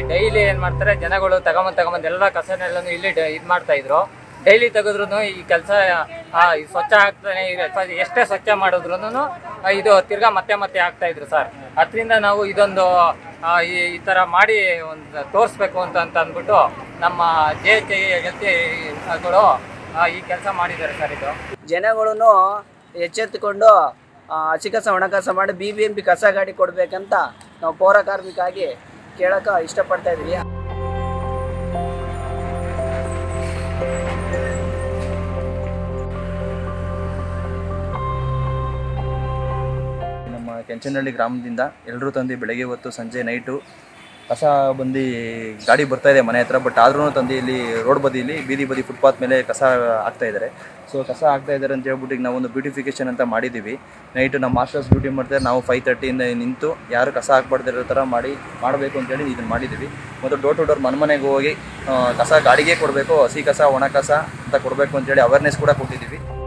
daily ಏನು ಮಾಡ್ತಾರೆ ಜನಗಳು ತಗೊಂಬಂದು ತಗೊಂಬಂದು ಎಲ್ಲ ಕಸನೆಲ್ಲನೂ ಇಲ್ಲಿ ಇದು ಮಾಡ್ತಾ ಇದ್ರು ಡೈಲಿ ತೆಗೆದ್ರು ಈ ಕೆಲಸ ಸ್ವಚ್ಛ ಆಗ್ತಾನೆ ಇದೆ ಸ- ಎಷ್ಟೇ ಸ್ವಚ್ಛ ಮಾಡಿದ್ರು ಇದು ತಿರ್ಗಾ ಮತ್ತೆ ಮತ್ತೆ ಆಗ್ತಾ ಇದ್ರು ಸರ್ ಅದರಿಂದ ನಾವು ಇದೊಂದು ಆ, ಈ ಈ ಥರ ಮಾಡಿ ಒಂದು ತೋರಿಸ್ಬೇಕು ಅಂತ ಅಂತ ಅಂದ್ಬಿಟ್ಟು ನಮ್ಮ ಜೆ ಎಚ್ ಗಳು ಈ ಕೆಲಸ ಮಾಡಿದ್ದಾರೆ ಸರ್ ಇದು ಜನಗಳನ್ನು ಎಚ್ಚೆತ್ತುಕೊಂಡು ಆ, ಹಸಿ ಕಸ ಒಣ ಕಸ ಮಾಡಿ ಬಿ ಬಿ ಎಂ ಪಿ ಕಸ ಗಾಡಿ ಕೊಡಬೇಕಂತ ನಾವು ಪೌರ ಕಾರ್ಮಿಕಾಗಿ ಕೇಳಕ್ಕೆ ಇಷ್ಟಪಡ್ತಾ ಇದ್ದೀವಿ ನಮ್ಮ ಕೆಂಚನಹಳ್ಳಿ ಗ್ರಾಮದಿಂದ ಎಲ್ಲರೂ ತಂದು ಬೆಳಗ್ಗೆ ಹೊತ್ತು ಸಂಜೆ ನೈಟು ಕಸ ಬಂದು ಗಾಡಿ ಬರ್ತಾ ಇದೆ ಮನೆ ಹತ್ರ ಬಟ್ ಆದ್ರೂ ತಂದು ಇಲ್ಲಿ ರೋಡ್ ಬದಿಲಿ ಬೀದಿ ಬದಿ ಫುಟ್ಪಾತ್ ಮೇಲೆ ಕಸ ಹಾಕ್ತಾ ಇದ್ದಾರೆ ಸೊ ಕಸ ಹಾಕ್ತಾ ಇದ್ದಾರೆ ಅಂತ ಹೇಳ್ಬಿಟ್ಟು ಈಗ ನಾವೊಂದು ಬ್ಯೂಟಿಫಿಕೇಶನ್ ಅಂತ ಮಾಡಿದ್ದೀವಿ ನೈಟು ನಮ್ಮ ಮಾಸ್ಟರ್ಸ್ ಡ್ಯೂಟಿ ಮಾಡ್ತಾರೆ ನಾವು ಫೈವ್ ತರ್ಟಿಯಿಂದ ನಿಂತು ಯಾರು ಕಸ ಹಾಕ್ಬಾರ್ದಿರೋ ಥರ ಮಾಡಿ ಮಾಡಬೇಕು ಅಂತೇಳಿ ಇದನ್ನು ಮಾಡಿದ್ದೀವಿ ಮತ್ತು ಡೋರ್ ಟು ಡೋರ್ ಮನೆ ಮನೆಗೆ ಹೋಗಿ ಆ, ಕಸ ಗಾಡಿಗೆ ಕೊಡಬೇಕು ಹಸಿ ಕಸ ಒಣ ಕಸ ಅಂತ ಕೊಡಬೇಕು ಅಂತೇಳಿ ಅವೇರ್ನೆಸ್ ಕೂಡ ಕೊಟ್ಟಿದ್ದೀವಿ